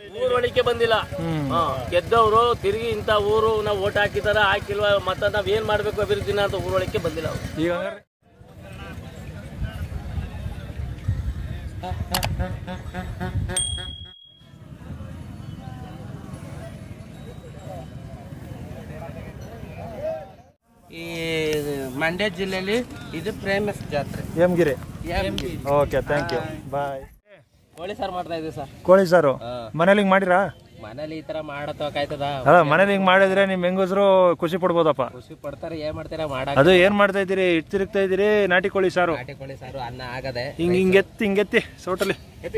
ಊರೊಳಿಕೆ ಬಂದಿಲ್ಲ ಹಾ, ಗೆದ್ದವರು ತಿರುಗಿ ಇಂಥ ಊರು ನಾವು ಓಟ್ ಹಾಕಿದಾರ ಹಾಕಿಲ್ವ ಮತ್ತ ನಾವ್ ಏನ್ ಮಾಡ್ಬೇಕು ಅಭಿವೃದ್ಧಿನ ಅಂತ ಊರೊಳಿಕೆ ಬಂದಿಲ್ಲ ಅವ್ರು ಈಗ ಹಂಗಾರೆ ಈ ಮಂಡ್ಯ ಜಿಲ್ಲೆಯಲ್ಲಿ ಇದು ಫೇಮಸ್ ಜಾತ್ರೆ Hemagiri okay thank you bye ಕೋಳಿ ಸಾರು ಮಾಡ್ತಾ ಇದ್ದೀವಿ ಸರ್ ಕೋಳಿ ಸಾರು ಮನೇಲಿ ಹಿಂಗ್ ಮಾಡಿರಾ ಮನೇಲಿ ಈ ತರ ಮಾಡತ್ತೋಕಾಯ್ತದ ಅಲ್ಲ ಮನೇಲಿ ಹಿಂಗ್ ಮಾಡಿದ್ರೆ ನಿಮ್ ಹೆಂಗಸರು ಖುಷಿ ಪಡ್ಬೋದಪ್ಪ ಖುಷಿ ಪಡ್ತಾರೆ ಏನ್ ಮಾಡ್ತೀರಾ ಮಾಡಕ್ ಅದು ಏನ್ ಮಾಡ್ತಾ ಇದ್ದೀರಿ ಇಟ್ ತಿರುಗ್ತಾ ಇದ್ದೀರಿ ನಾಟಿ ಕೋಳಿ ಸಾರು ನಾಟಿ ಕೋಳಿ ಸಾರು ಅನ್ನ ಆಗದೆ ಹಿಂಗ್ ಹಿಂಗೆತ್ತಿ ಹಿಂಗೆತ್ತಿ ಸೋಟಲಿ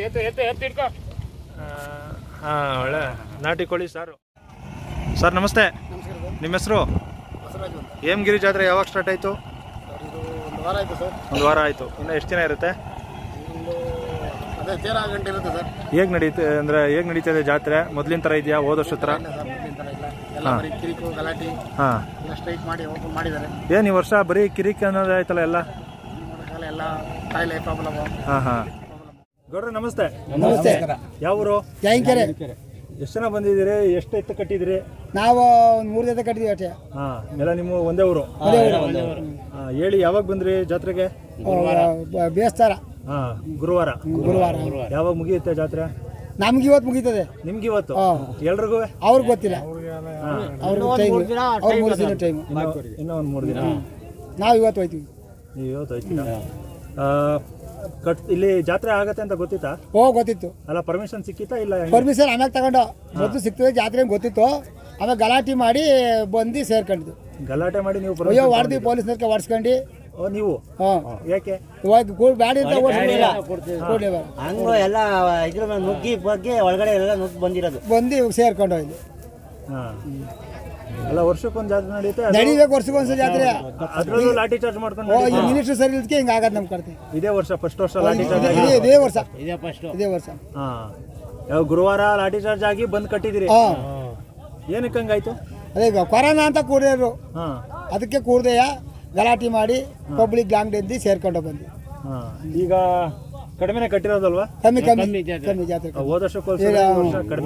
ಹಾ ಒಳ್ಳೆ ನಾಟಿ ಕೋಳಿ ಸಾರು ಸರ್ ನಮಸ್ತೆ ನಿಮ್ಮ ಹೆಸರು ಹೇಮಗಿರಿ ಜಾತ್ರೆ ಯಾವಾಗ ಸ್ಟಾರ್ಟ್ ಆಯ್ತು ಒಂದು ವಾರ ಆಯ್ತು ಸರ್ ಒಂದು ವಾರ ಆಯ್ತು ಇನ್ನು ಎಷ್ಟು ದಿನ ಇರುತ್ತೆ ಒಂದು ಅದೇ ತೇರ ಗಂಟೆ ಇರುತ್ತೆ ಸರ್ ಹೇಗ್ ನಡೀತೆ ಅಂದ್ರೆ ಹೇಗ್ ನಡೀತಾ ಇದೆ ಜಾತ್ರೆ ಮೊದ್ಲಿನ ತರ ಇದೆಯಾ ಹೋದ ವರ್ಷ ತರ ಇಲ್ಲ ಸರ್ ಮೊದ್ಲಿನ ಥರ ಇಲ್ಲ ಎಲ್ಲ ಬರೀ ಕಿರಿಕು ಗಲಾಟೆ ಹಾ ಎಲ್ಲ ಸ್ಟ್ರೈಕ್ ಮಾಡಿ ಓಪನ್ ಮಾಡಿದ್ದಾರೆ ಏನ್ ಈ ವರ್ಷ ಬರೀ ಕಿರಿಕ್ ಅನ್ನೋದು ಆಯ್ತಲ್ಲ ಎಲ್ಲ ಕಾಲ ಎಲ್ಲ ಕಾಯಿಲೆ ಪ್ರಾಬ್ಲಮ್ ಹಾ ಹಾ ಗೌಡ್ರೆ ನಮಸ್ತೆ ನಮಸ್ತೆ ಯಾವ ಊರು ಜಾಯಿಂಕೆರೆ ಎಷ್ಟು ಜನ ಬಂದಿದ್ದೀರಿ ಎಷ್ಟು ಎತ್ತು ಕಟ್ಟಿದಿರಿ ನಾವು ಒಂದು ಮೂರು ಜೊತೆ ಕಟ್ಟಿದ್ವಿ ಅಷ್ಟೇ ಹಾ ಎಲ್ಲ ನಿಮ್ಮ ಒಂದೇ ಊರು ಹಾ, ಹೇಳಿ ಯಾವಾಗ ಬಂದ್ರಿ ಜಾತ್ರೆಗೆ ಬ- ಬೇಸ್ತಾರ ಹಾ ಗುರುವಾರ ಗುರುವಾರ ಯಾವಾಗ ಮುಗಿಯುತ್ತೆ ಜಾತ್ರೆ ನಮ್ಗೆ ಇವತ್ತು ಮುಗೀತದೆ ನಿಮ್ಗೆ ಇವತ್ತು ಹಾ. ಎಲ್ರಿಗೂ ಅವ್ರಿಗೆ ಗೊತ್ತಿಲ್ಲ ಅವ್ರಿಗೆ ಟೈಮ್ ಅವ್ರು ಮೂರು ದಿನ ಟೈಮ್ ಇನ್ನೂ ಒಂದು ಮೂರು ದಿನ ನಾವು ಇವತ್ತು ಹೋಯ್ತೀವಿ ನೀವು ಇವತ್ತು ಹೋಯ್ತೀರಾ ಆ, ಕಟ್ ಇಲ್ಲಿ ಜಾತ್ರೆ ಆಗತ್ತೆ ಅಂತ ಗೊತ್ತಿತ್ತಾ ಓ ಗೊತ್ತಿತ್ತು ಅಲ್ಲ ಪರ್ಮಿಷನ್ ಸಿಕ್ಕಿತ್ತಾ ಇಲ್ಲ ಹೆಂಗೆ? ಪರ್ಮಿಷನ್ ಆಮ್ಯಾಗ ತಗೊಂಡು ಮೊದಲು ಸಿಗ್ತದೆ ಜಾತ್ರೆ ಅಂತ ಗೊತ್ತಿತ್ತು ಆಮೇಲೆ ಗಲಾಟೆ ಮಾಡಿ ಬಂದು ಸೇರ್ಕೊಂಡಿದ್ದು ಗಲಾಟೆ ಮಾಡಿ ನೀವು ಅಯ್ಯೋ permission ಹೊಡ್ದು ಪೊಲೀಸ್ನರ್ಗೆ ಹೊಡ್ಸ್ಕೊಂಡು ಓ ನೀವು ಹಾಂ ಯಾಕೆ ಇವಾಗ ಕೂಡ್ ಬ್ಯಾಡಿ ಅಂತ ಓಡಿಸ್ಬಿಡಲ್ಲ ಕೂಡಲೇ ಹಂಗು ಎಲ್ಲ ಇದ್ರ ಮೇಲೆ ನುಗ್ಗಿ ಬಗ್ಗೆ ಒಳಗಡೆ ಎಲ್ಲ ನುಗ್ಗಿ ಬಂದಿರೋದು ಬಂದು ಇವಾಗ ಸೇರ್ಕೊಂಡು ಹೋಯ್ತು ಹಾ ಅಲ್ಲ ವರ್ಷಕ್ಕೊಂದು ಜಾತ್ರೆ ನಡೆಯುತ್ತೆ ಅದು- ನಡಿಬೇಕು ವರ್ಷಕ್ಕೊಂದ್ಸಲ ಜಾತ್ರೆ ಅದ್ರಲ್ಲೂ ಲಾಠಿ ಚಾರ್ಜ್ ಮಾಡ್ಕೊಂಡು ಓ ಈ ನಡೀತಾ? ಮಿನಿಸ್ಟ್ರ್ ಸರಿ ಇಲ್ದಕ್ಕೆ ಹಿಂಗೆ ಆಗತ್ತೆ ನಮ್ಮ ಕರ್ತೆ ಇದೇ ವರ್ಷ ಫಸ್ಟ್ ವರ್ಷ ಲಾಠಿ ಚಾರ್ಜ್ ಆಗಿ ಇದೇ ಇದೇ ವರ್ಷ ಇದೇ ವರ್ಷ ಹಾ ಯಾವ ಗುರುವಾರ ಲಾಠಿ ಚಾರ್ಜ್ ಆಗಿ ಬಂದ್ ಕಟ್ಟಿದಿರಿ ಹಾ ಏನಕ್ಕೆ ಹಂಗಾಯ್ತು ಅದೇ ಈಗ ಕೊರೋನಾ ಅಂತ ಕೂಡಿದ್ರು ಹಾ ಅದಕ್ಕೆ ಕೂರ್ದೆಯ ಗಲಾಟೆ ಮಾಡಿ ಪಬ್ಲಿಕ್ ಗ್ಯಾಂಗ್ ಎದ್ದು ಸೇರ್ಕೊಂಡು ಬಂದ್ವಿ ಹಾ ಈಗ ಕಡಿಮೆನೆ ಕಟ್ಟಿರೋದಲ್ವಾ ಕಮ್ಮಿ ಕಮ್ಮಿ ಕಮ್ಮಿ ಜಾತ್ರೆ ಕಮ್ಮಿ. ಹೋದ ವರ್ಷಕ್ಕೆ ಹೋಲ್ಸಿದ್ರೆ ಈ ವರ್ಷ ಕಡಿಮೆ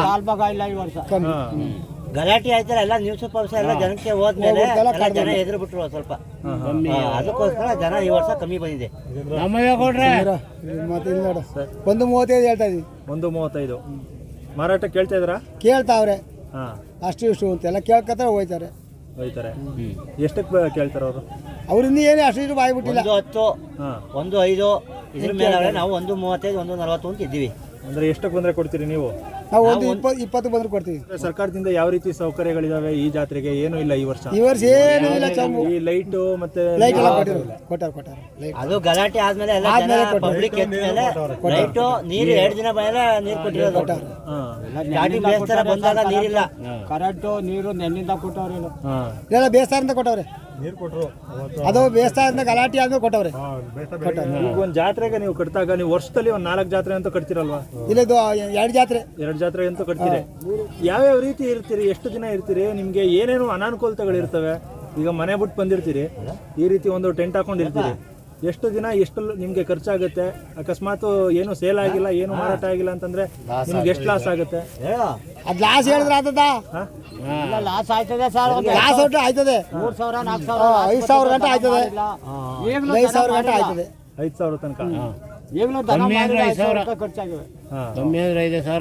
ಕಮ್ಮಿ ಹಾ ಗಲಾಟೆ ಆಯ್ತಲ್ಲ ಎಲ್ಲ ನ್ಯೂಸ್ ಪಲ್ಸ ಎಲ್ಲ ಜನಕ್ಕೆ ಹೋದ್ಮೇಲೆ ಹೋಗ್ಬಿಟ್ಟೆಲ್ಲ ಎಲ್ಲ ಜನ ಎದುರು ಬಿಟ್ರು ಒಂದ್ ಸ್ವಲ್ಪ ಹಾ, ಅದಕ್ಕೋಸ್ಕರ ಜನ ಈ ವರ್ಷ ಕಮ್ಮಿ ಬಂದಿದೆ ಇರೋ, ಇಲ್ಲಿ ಮತ್ತೆ ಇಲ್ಲಿ ನೋಡು ಒಂದು ಮೂವತ್ತೈದು ಹೇಳ್ತಾ ಇದೀವಿ ಒಂದು ಮೂವತ್ತೈದು ಮಾರಾಟ ಕೇಳ್ತಾ ಇದ್ರಾ ಕೇಳ್ತಾವ್ರೆ ಹಾ ಅಷ್ಟು ಇಷ್ಟು ಅಂತೆಲ್ಲ ಕೇಳ್ಕೊತಾರೆ ಹೋಯ್ತಾರೆ ಹೋಯ್ತಾರೆ ಎಷ್ಟಕ್ಕೆ ಕೇಳ್ತಾರೆ ಅವರು ಅವ್ರಿಂದ ಏನು ಅಷ್ಟು ಇಷ್ಟು ಬಾಯಿ ಬಿಟ್ಟಿಲ್ಲ ಒಂದು ಹತ್ತು ಹಾ ಒಂದು ಐದು ಇದ್ರ ಮೇಲೆ ಅವ್ರೆ ನಾವು ಒಂದು ಮೂವತ್ತೈದು ಒಂದು ನಲವತ್ತು ಅಂತ ಇದ್ದೀವಿ ಅಂದ್ರೆ ಎಷ್ಟಕ್ಕೆ ಬಂದ್ರೆ ಕೊಡ್ತೀರಿ ನೀವು ನಾವು ಒಂದು ಇಪ್ಪತ್ತು ಇಪ್ಪತ್ತು ಬಂದ್ರೆ ಕೊಡ್ತೀವಿ ಸರ್ಕಾರದಿಂದ ಯಾವ ರೀತಿ ಸೌಕರ್ಯಗಳಿದಾವೆ ಈ ಜಾತ್ರೆಗೆ ಏನೂ ಇಲ್ಲ ಈ ವರ್ಷ ಈ ವರ್ಷ ಏನೂ ಇಲ್ಲ ಚಂಬು ಈ ಲೈಟು ಮತ್ತೆ ಲೈಟ್ ಎಲ್ಲ ಕೊಟ್ಟಿರು ಕೊಟ್ಟಾರ ಕೊಟ್ಟಾರ ಲೈಟ್ ಅದು ಗಲಾಟೆ ಆದ್ಮೇಲೆ ಎಲ್ಲ ಜನ ಪಬ್ಲಿಕ್ ಎದ್ದ ಮೇಲೆ ಲೈಟು ನೀರು ಎರಡು ದಿನ ಮೇಲೆ ನೀರು ಕೊಟ್ಟಿರೋದು ಹಾ ಸ್ಟಾರ್ಟಿಂಗ್ ಬೇಸ್ತರ ಬಂದಾಗ ನೀರಿಲ್ಲ ಕರೆಂಟು ನೀರು ನೆನ್ನಿಂದ ಕೊಟ್ಟವ್ರೆ ಹಾ ಇದೆಲ್ಲ ಬೇಸ್ತಾರ ಅಂತ ಕೊಟ್ಟವ್ರೆ ಅದು ಬೇಸ್ತಾರದಿಂದ ಗಲಾಟೆ ಆದ್ಮೇಲೆ ಕೊಟ್ಟವ್ರೆ ಈಗ ಒಂದು ಜಾತ್ರೆಗೆ ನೀವು ಕಟ್ಟಾಗ ನೀವು ವರ್ಷದಲ್ಲಿ ಒಂದು ನಾಲ್ಕು ಜಾತ್ರೆ ಅಂತೂ ಕಟ್ತಿರಲ್ವಾ ಇಲ್ಲದು ಎರಡು ಜಾತ್ರೆ ಎರಡು ಜಾತ್ರೆ ಅಂತೂ ಕಟ್ತೀರಿ ಯಾವ್ಯಾವ ರೀತಿ ಇರ್ತೀರಿ ಎಷ್ಟು ದಿನ ಇರ್ತೀರಿ ನಿಮ್ಗೆ ಏನೇನು ಅನಾನುಕೂಲತೆಗಳು ಇರ್ತವೆ ಈಗ ಮನೆ ಬಿಟ್ಟು ಬಂದಿರ್ತೀರಿ ಈ ರೀತಿ ಒಂದು ಟೆಂಟ್ ಹಾಕೊಂಡಿರ್ತೀರಿ ಎಷ್ಟು ದಿನ ಎಷ್ಟು ನಿಮ್ಗೆ ಖರ್ಚಾಗುತ್ತೆ ಅಕಸ್ಮಾತ್ ಏನು ಸೇಲ್ ಆಗಿಲ್ಲ ಏನು ಮಾರಾಟ ಆಗಿಲ್ಲ ಅಂತಂದ್ರೆ ನಿಮ್ಗೆ ಎಷ್ಟು ಲಾಸ್ ಆಗುತ್ತೆ ಅದ್ ಲಾಸ್ ಹೇಳಿದ್ರೆ ಆತದ ಹಾ? ಲಾಸ್ ಆಯ್ತದೆ ಸರ್ ಲಾಸ್ ಒಟ್ಟು ಆಯ್ತದೆ ಮೂರ್ ಸಾವಿರ ನಾಲ್ಕು ಹಾ, ಐದು ಸಾವಿರ ಗಂಟೆ ಆಯ್ತದೆ ಈಗಲೂ ಐದು ಸಾವಿರ ಗಂಟೆ ಆಯ್ತದೆ ಐದು ಸಾವಿರ ತನಕ ಈಗಲೂ ದನ ಮಾಡಿದ್ರೆ ಐದು ಸಾವಿರ ರೂಪಾಯಿ ಖರ್ಚಾಗಿವೆ ಹಾ ಕಮ್ಮಿ ಅಂದ್ರೆ ಐದು ಸಾವಿರ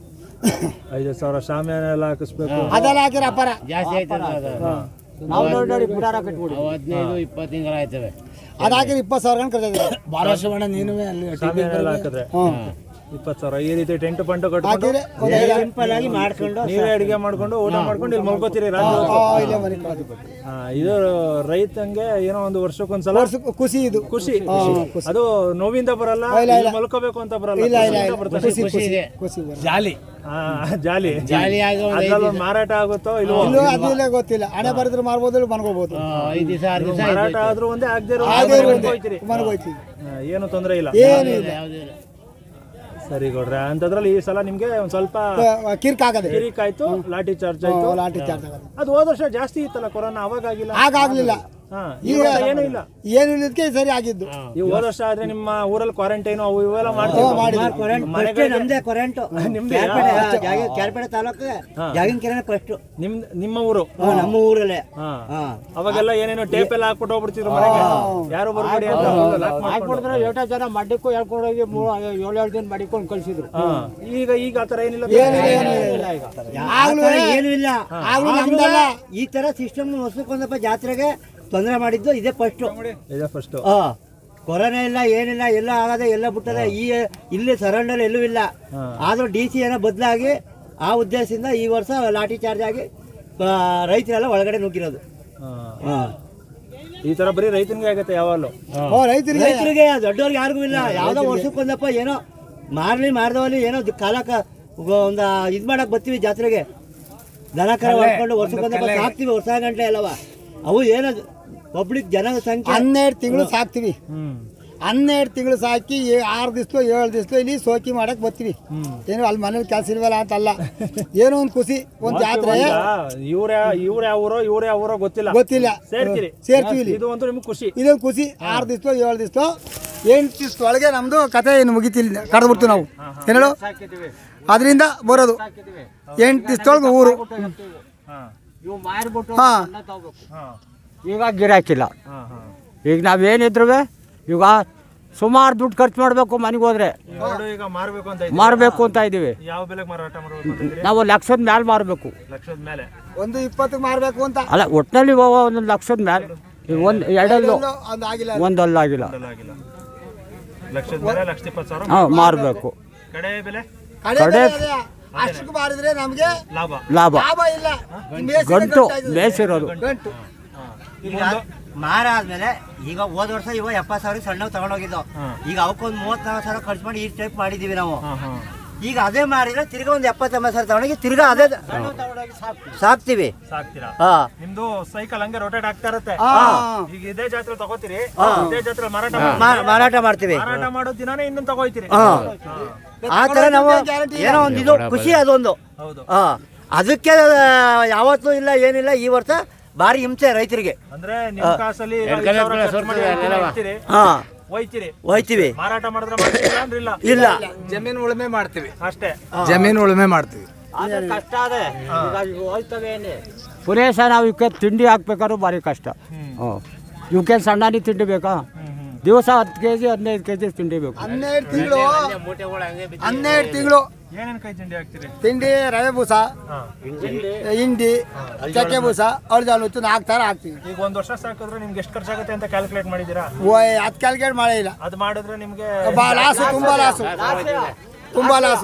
ಐದು ಸಾವಿರ ಶಾಮಿಯಾನ ಎಲ್ಲ ಹಾಕಿಸ್ಬೇಕು ಅದೆಲ್ಲ ಹಾಕಿರ ಅಪ್ಪಾರ ಜಾಸ್ತಿ ಆಯ್ತದೆ ಹಾ. ನಾವು ನೋಡಿ ನೋಡಿ ಗುಡಾರ ಕಟ್ಬಿಡಿ ಹದಿನೈದು ಇಪ್ಪತ್ತು ಹಿಂಗಾರ ಆಯ್ತವೆ ಅದು ಹಾಕಿದ್ರೆ ಇಪ್ಪತ್ತು ಸಾವಿರ ಗಂಟೆ ಖರ್ಚಾಗಿದೆ ಬಾಲಸುವರ್ಣ ನೀನು ಅಲ್ಲಿ ಶಾಮಿಯಾನ ಎಲ್ಲ ಹಾಕಿದ್ರೆ ಇಪ್ಪತ್ತು ಸಾವಿರ ಈ ರೀತಿ ಟೆಂಟ್ ಪಂಟು ಕಟ್ಕೊಂಡು ಹಾಕಿದ್ರೆ ಒಂದು ಐದು ಸಿಂಪಲ್ ಆಗಿ ಮಾಡ್ಕೊಂಡು ನೀವೇ ಅಡಿಗೆ ಮಾಡ್ಕೊಂಡು ಊಟ ಮಾಡ್ಕೊಂಡು ಇಲ್ಲಿ ಮಲ್ಕೋತೀರಿ ರಾತ್ರಿ ಹೊತ್ತು. ಆ, ಇಲ್ಲೇ ಮನೆ ಕಳ್ದು. ಹಾ, ಇದು ರೈತಂಗೆ ಏನೋ ಒಂದು ವರ್ಷಕ್ಕೊಂದ್ಸಲ ವರ್ಷಕ್ಕೆ ಖುಷಿ ಇದು ಖುಷಿ ಅದು ನೋವಿಂದ ಬರಲ್ಲ ಇಲ್ಲ, ಇಲ್ಲ. ಇಲ್ಲಿ ಮಲ್ಕೋಬೇಕು ಅಂತ ಬರಲ್ಲ ಇಲ್ಲ ಇಲ್ಲ ಖುಷಿಯಿಂದ ಇಲ್ಲ ಬರ್ತದೆ. ಖುಷಿ ಖುಷಿ ಖುಷಿ ಬರುತ್ತೆ. ಜಾಲಿ ಹಾ, ಜಾಲಿ ಜಾಲಿ ಆಗಿ ಒಂದು ಅದ್ರಲ್ಲಿ ಒಂದು ಮಾರಾಟ ಆಗುತ್ತೋ ಇಲ್ವೋ ಇಲ್ಲೂ ಅದಿಲ್ಲ ಗೊತ್ತಿಲ್ಲ ಹಣೆ ಬರೆದ್ರೆ ಮಾರ್ಬೋದು ಇಲ್ಲ ಮನ್ಕೋಬೋದು ಐದು ದಿವಸ ಆರು ದಿವಸ ಮಾರಾಟ ಆದ್ರೂ ಒಂದೇ ಆಗದೆ ಅದೇ ಒಂದೇ ಮನ್ಕೋಯ್ತೀವಿ ಏನು ತೊಂದರೆ ಇಲ್ಲ ಏನು ಇಲ್ಲ ಯಾವುದೂ ಇಲ್ಲ ಸರಿ ಗೌಡ್ರೆ ಅಂತದ್ರಲ್ಲಿ ಈ ಸಲ ನಿಮ್ಗೆ ಒಂದ್ ಸ್ವಲ್ಪ ಕಿರ್ಕ್ ಆಗದೆ ಕಿರಿಕ್ ಆಯ್ತು ಲಾಠಿ ಚಾರ್ಜ್ ಆಯ್ತು ಲಾಟಿ ಚಾರ್ಜ್ ಆಗೋದು ಅದು ಹೋದ ವರ್ಷ ಜಾಸ್ತಿ ಇತ್ತಲ್ಲ ಕೊರೋನಾ ಅವಾಗ ಆಗಿಲ್ಲ ಆಗ ಆಗ್ಲಿಲ್ಲ ಹಾ ಈಗ ಈಗ ಏನೂ ಇಲ್ಲ ಏನು ಇಲ್ಲದಕ್ಕೆ ಸರಿ ಆಗಿದ್ದು ಈ ಹೋದ ವರ್ಷ ಆದ್ರೆ ನಿಮ್ಮ ಊರಲ್ಲಿ ಕ್ವಾರಂಟೈನ್ ಅವು ಇವೆಲ್ಲ ಮಾಡ್ತೀವಿ ಫಸ್ಟ್ ನಮ್ದೇ ಕರೆಂಟ್ ನಿಮ್ದೇ? ಕ್ಯಾರ್ಪೇಟೆ ತಾಲೂಕು ಜಾಗಿಂಗ್ ಕೆರೆ ಫಸ್ಟ್ ನಿಮ್ ನಿಮ್ಮ ಊರು ನಮ್ಮ ಊರಲ್ಲೇ ಹಾ ಹಾ ಅವಾಗೆಲ್ಲ ಏನೇನೋ ಟೇಪ್ ಎಲ್ಲ ಹಾಕ್ಬಿಟ್ಟು ಹೋಗ್ಬಿಡ್ತಿದ್ರು ಮನೆಗೆ ಯಾರು ಬರ್ಬೇಡಿ ಅಂತ lock ಮಾಡ್ಕೊಂಡು. ಹಾಕ್ಬಿಡಿದ್ರೆ ಏಟ ಜನ ಮಡ್ಡಕ್ಕೂ ಹೇಳ್ಕೊಂಡು ಹೋಗಿ ಮೂರು ಏಳು ಏಳು ದಿನ ಮಡಿಕೊಂಡು ಕಳ್ಸಿದ್ರು ಹಾ. ಈಗ ಈಗ ಆತರ ಏನಿಲ್ಲ ಆಗ್ಲೂ ಏನು ಇಲ್ಲ ಆಗ್ಲೂ ನಮ್ದಲ್ಲ ಈ ತರ ಸಿಸ್ಟಮ್ ಹೊಸಕೊಂದಪ್ಪ ಜಾತ್ರೆಗೆ ತೊಂದರೆ ಮಾಡಿದ್ದು ಇದೇ ಫಸ್ಟ್ ಇದೆ ಫಸ್ಟ್ ಆ ಕೊರೋನಾ ಇಲ್ಲ ಏನಿಲ್ಲ ಎಲ್ಲ ಆಗದೆ ಎಲ್ಲ ಬಿಟ್ಟದೆ ಈ ಇಲ್ಲಿ ಸರೌಂಡರ್ ಎಲ್ಲೂ ಇಲ್ಲ ಆದ್ರೂ ಡಿ ಸಿ ಏನೋ ಬದಲಾಗಿ ಆ ಉದ್ದೇಶದಿಂದ ಈ ವರ್ಷ ಲಾಠಿ ಚಾರ್ಜ್ ಆಗಿ ಆ, ರೈತರೆಲ್ಲ ಒಳಗಡೆ ನುಗ್ಗಿರೋದು ಆ. ಈ ತರ ಬರೀ ರೈತನಿಗೆ ಆಗತ್ತೆ ಯಾವಾಗಲೂ ಓ ರೈತರಿಗೆ ರೈತರಿಗೆ ದೊಡ್ಡವ್ರಿಗೆ ಯಾರಿಗೂ ಇಲ್ಲ ಯಾವ್ದೋ ವರ್ಷಕ್ಕೊಂದಪ್ಪ ಏನೋ ಮಾರ್ಲಿ ಮಾರ್ದವಲ್ಲಿ ಏನೋ ದ್- ಕಾಲಕ ಒಂದು ಇದ್ ಮಾಡಕ್ ಬರ್ತೀವಿ ಜಾತ್ರೆಗೆ ದನ ಕರ ಹೊಡ್ಕೊಂಡು ವರ್ಷಕ್ಕೊಂದಪ್ಪ ಸಾಕ್ತಿವಿ ವರ್ಷ ಗಂಟೆ ಅಲ್ಲವ ಅವು ಏನೋ ಪಬ್ಲಿಕ್ ಜನದ ಸಂಖ್ಯೆ ಹನ್ನೆರಡು ತಿಂಗಳು ಸಾಕ್ತಿವಿ ಹ್ಮ್ ಹನ್ನೆರಡು ತಿಂಗಳು ಸಾಕಿ ಏ- ಆರು ದಿವ್ಸಲು ಏಳು ದಿವ್ಸಲು ಇಲ್ಲಿ ಸೋಕಿ ಮಾಡಕ್ ಬರ್ತೀವಿ ಏನು ಅಲ್ಲಿ ಮನೇಲಿ ಕೆಲಸ ಇಲ್ವಲ್ಲ ಅಂತಲ್ಲ ಏನೋ ಒಂದು ಖುಷಿ ಒಂದು ಜಾತ್ರೆ ಇವ್ರ ಇವ್ರ ಯಾವ ಊರೋ ಇವ್ರ ಯಾವ ಊರೋ ಗೊತ್ತಿಲ್ಲ ಗೊತ್ತಿಲ್ಲ ಸೇರ್ತೀರಿ ಸೇರ್ತೀವಿ ಇಲ್ಲಿ ಇದು ಒಂದು ನಿಮ್ಗೆ ಖುಷಿ ಇದೊಂದು ಖುಷಿ ಆರು ದಿವ್ಸ ಏಳು ದಿವ್ಸ ಎಂಟು ದಿವ್ಸದೊಳಗೆ ನಮ್ದು ಕತೆ ಏನು ಮುಗಿತಿಲ್ಲ ಕಡ್ದ್ಬಿಡ್ತು ನಾವು ಏನೇಳು ಅದರಿಂದ ಬರೋದು ಎಂಟು ದಿವ್ಸದೊಳಗೆ ಊರು ಹಾ ಇವು ಮಾರ್ಬಿಟ್ಟು ಹಾ ಅನ್ನ ತಗೋಬೇಕು ಹಾ ಈಗ ಗಿರಾಕಿಲ್ಲ ಹಾ ಹಾ ಈಗ ನಾವೇನಿದ್ರು ಈಗ ಸುಮಾರು ದುಡ್ಡು ಖರ್ಚು ಮಾಡಬೇಕು ಮನೆಗೆ ಹೋದ್ರೆ ಎರಡು ಈಗ ಮಾರ್ಬೇಕು ಅಂತ ಇದ್ದೀರಿ. ಮಾರಬೇಕು ಅಂತ ಇದ್ದೀವಿ ಯಾವ ಬೆಲೆಗೆ ಮಾರಾಟ ಮಾಡ್ಬೇಕು ಅಂತ ಇದ್ದೀರಿ? ನಾವು ಲಕ್ಷದ ಮ್ಯಾಲೆ ಮಾರಬೇಕು ಲಕ್ಷದ ಮೇಲೆ ಒಂದು ಇಪ್ಪತ್ತಿಗೆ ಮಾರಬೇಕು ಅಂತ ಅಲ್ಲ ಒಟ್ಟಿನಲ್ಲಿ ಒಂದು ಲಕ್ಷದ ಮ್ಯಾಲೆ ಒಂದು ಎರಡಲ್ಲೂ ಒಂದು ಆಗಿಲ್ಲ ಒಂದು ಅಲ್ಲಾಗಿಲ್ಲ ಆಗಿಲ್ಲ ಲಕ್ಷದ ಮೇಲೆ ಲಕ್ಷದ ಇಪ್ಪತ್ತು ಸಾವಿರ ಹಾಂ ಮಾರಬೇಕು ಕಡೆ ಬೆಲೆ ಕಡೆ ಬೆಲೆ ಅದೇ. ಅಷ್ಟಕ್ಕೆ ಮಾರಿದ್ರೆ ನಮ್ಗೆ ಲಾಭ ಲಾಭ ಲಾಭ ಇಲ್ಲ ಈ ಮೇಸಿನ ಗಂಟು ಗಂಟಾಯ್ತದೆ. ಮೇಸಿರೋದು ಗಂಟು ಈಗ ಮಾರ ಆದ್ಮೇಲೆ ಈಗ ಹೋದ ವರ್ಷ ಇವ ಎಪ್ಪತ್ತು ಸಾವಿರ ಸಣ್ಣವ್ ತಗೊಂಡೋಗಿದ್ದು ಈಗ ಅವಕ್ಕೊಂದು ಮೂವತ್ನಾಲ್ಕು ಸಾವಿರ ಖರ್ಚು ಮಾಡಿ ಈ ಟೈಪ್ ಮಾಡಿದೀವಿ ನಾವು ಹಾ ಹಾ ಈಗ ಅದೇ ಮಾರಿದ್ರೆ ತಿರ್ಗಾ ಒಂದು ಎಪ್ಪತ್ತೆಂಬತ್ತು ಸಾವಿರ ತಗೊಂಡೋಗಿ ತಿರ್ಗಾ ಅದೇ ಸಾಕ್ತಿವಿ ಸಾಕ್ತೀರಾ ಹಾ ನಿಮ್ದು ಸೈಕಲ್ ಹಂಗೆ ರೊಟೇಟ್ ಆಗ್ತಾ ಇರತ್ತೆ ಹಾ. ಈಗ ಇದೇ ಜಾತ್ರೆ ತಗೋತೀರಿ ಇದೇ ಜಾತ್ರೆ ಮಾರಾಟ ಮಾಡಿ- ಮಾ- ಮಾರಾಟ ಮಾಡ್ತೀವಿ ಮಾರಾಟ ಮಾಡೋ ದಿನಾನೇ ಇನ್ನೊಂದು ತಗೋಯ್ತೀರಿ ಹಾ ಹಾ. ಆ ತರ ನಾವು ಏನೋ ಒಂದು ಇದು ಖುಷಿ ಅದೊಂದು ಹೌದು ಹಾ ಅದಕ್ಕೆ ಯಾವತ್ತೂ ಇಲ್ಲ ಏನಿಲ್ಲ ಈ ವರ್ಷ ಭಾರಿ ಹಿಂಸೆ ರೈತರಿಗೆ ಅಂದ್ರೆ ನಿಮ್ ಕಾಸಲ್ಲಿ ಐದ್ ಸಾವಿರ ಖರ್ಚು ಮಾಡಿ ಇರ್ತೀರಿ, ಹಾ ಒಯ್ತೀರಿ ಹೋಯ್ತೀವಿ ಮಾರಾಟ ಮಾಡಿದ್ರೆ ಮಾಡ್ತೀರಾ ಅಂದ್ರೆ ಇಲ್ಲ ಇಲ್ಲ ಜಮೀನು ಉಳುಮೆ ಮಾಡ್ತೀವಿ ಅಷ್ಟೇ ಜಮೀನು ಉಳುಮೆ ಮಾಡ್ತೀವಿ ಅದು ಕಷ್ಟ ಅದೇ ಈಗ ಹೋಯ್ತವೆ ಪುರೇಶ ನಾವು ಇವಕ್ಕೆ ತಿಂಡಿ ಹಾಕ್ಬೇಕಾದ್ರೂ ಭಾರಿ ಕಷ್ಟ ಹ್ಞೂ ಇವಕ್ಕೆ ಸಣ್ಣನಿ ತಿಂಡಿ ಬೇಕಾ ದಿವಸ ಹತ್ತು ಕೆ ಜಿ ಹದಿನೈದು ಕೆ ಜಿ ತಿಂಡಿ ಬೇಕು ಹನ್ನೆರಡು ತಿಂಗಳು ಹನ್ನೆರಡು ತಿಂಗಳು ಏನೇನ್ ಕೈ ತಿಂಡಿ ಹಾಕ್ತೀರಿ ತಿಂಡಿ ರವೆ ಬೂಸ ಹಾ. ಹಿಂಡಿ ಚಕ್ಕೆ ಬೂಸ ಅಳ್ಜಾಳು ಹುಚ್ಚು ನಾಲ್ಕು ಥರ ಹಾಕ್ತೀವಿ ಈಗ ಒಂದ್ ವರ್ಷ ಸಾಕಿದ್ರೆ ನಿಮ್ಗೆ ಎಷ್ಟು ಖರ್ಚಾಗುತ್ತೆ ಅಂತ ಕ್ಯಾಲ್ಕುಲೇಟ್ ಮಾಡಿದೀರಾ ಓಯ್ ಹತ್ತು ಕ್ಯಾಲ್ಕುಲೇಟ್ ಮಾಡೇ ಇಲ್ಲ ಅದು ಮಾಡಿದ್ರೆ ನಿಮ್ಗೆ ಬಾ ಲಾಸು ತುಂಬಾ ಲಾಸು ತುಂಬಾ ಲಾಸು